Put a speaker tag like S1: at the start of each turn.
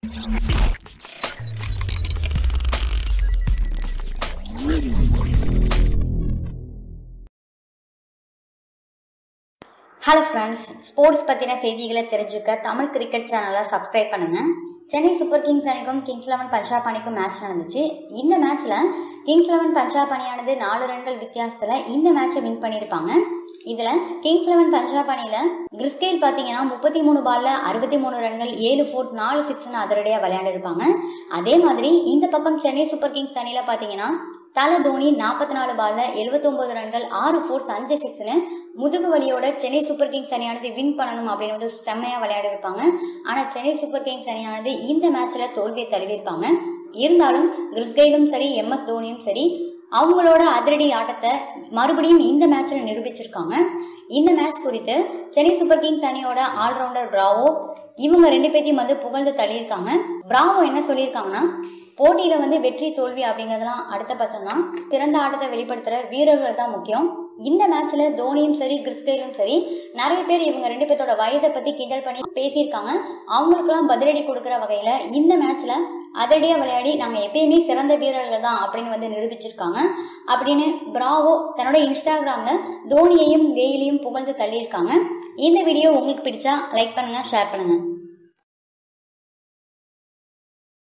S1: hello friends sports பற்றின செய்திகளை தெரிஞ்சுக்க தமிழ் கிரிக்கெட் சேனலை சப்ஸ்கிரைப் பண்ணுங்க சென்னை சூப்பர் கிங்ஸ் அணிக்கும் கிங்ஸ் லெவன் பஞ்சாப் அணிக்கும் மேட்ச் நடந்துச்சு இந்த மேட்ச்சில் கிங்ஸ் லெவன் பஞ்சாப் அணியானது நாலு ரன்கள் வித்தியாசத்தில் இந்த மேட்சை வின் பண்ணியிருப்பாங்க இதில் கிங்ஸ் லெவன் பஞ்சாப் அணியில் கிறிஸ்கேல் பார்த்தீங்கன்னா முப்பத்தி மூணு பாலில் அறுபத்தி மூணு ரன்கள் ஏழு ஃபோர்ஸ் நாலு சிக்ஸ்னு அதிரடியாக விளையாண்டிருப்பாங்க அதே மாதிரி இந்த பக்கம் சென்னை சூப்பர் கிங்ஸ் அணியில் பார்த்தீங்கன்னா தல தோனி நாற்பத்தி நாலு பால்ல எழுபத்தொன்பது ரன்கள் ஆறு ஃபோர்ஸ் அஞ்சு சிக்ஸ்னு முதுகு வலியோட சென்னை சூப்பர் கிங்ஸ் அணியானது வின் பண்ணணும் அப்படின்னு வந்து செம்மையாக விளையாடி இருப்பாங்க ஆனால் சென்னை சூப்பர் கிங்ஸ் அணியானது இந்த மேட்ச்சில் தோல்வியை தழுவிருப்பாங்க இருந்தாலும் கிறிஸ்கெயிலும் சரி எம்எஸ் தோனியும் சரி அவங்களோட அதிரடி ஆட்டத்தை மறுபடியும் இந்த மேட்ச்சில் நிரூபிச்சிருக்காங்க இந்த மேட்ச் குறித்து சென்னை சூப்பர் கிங்ஸ் அணியோட ஆல்ரவுண்டர் பிராவோ இவங்க ரெண்டு பேத்தையும் வந்து புகழ்ந்து தள்ளியிருக்காங்க பிராவோ என்ன சொல்லியிருக்காங்கன்னா போட்டியில் வந்து வெற்றி தோல்வி அப்படிங்கிறதெல்லாம் அடுத்த பட்சம் தான் திறந்த ஆட்டத்தை வெளிப்படுத்துகிற வீரர்கள் தான் முக்கியம் இந்த மேட்ச்சில் தோனியும் சரி கிறிஸ்கெயிலும் சரி நிறைய பேர் இவங்க ரெண்டு பேர்த்தோட வயதை பற்றி கிண்டல் பண்ணி பேசியிருக்காங்க அவங்களுக்கெல்லாம் பதிலடி கொடுக்குற வகையில் இந்த மேட்ச்சில் அதிரடியாக விளையாடி நாங்கள் எப்பயுமே சிறந்த வீரர்கள் தான் அப்படின்னு வந்து நிரூபிச்சிருக்காங்க அப்படின்னு பிராவோ தன்னோட இன்ஸ்டாகிராமில் தோனியையும் கெயிலையும் புகழ்ந்து தள்ளியிருக்காங்க இந்த வீடியோ உங்களுக்கு பிடிச்சா லைக் பண்ணுங்கள் ஷேர் பண்ணுங்கள்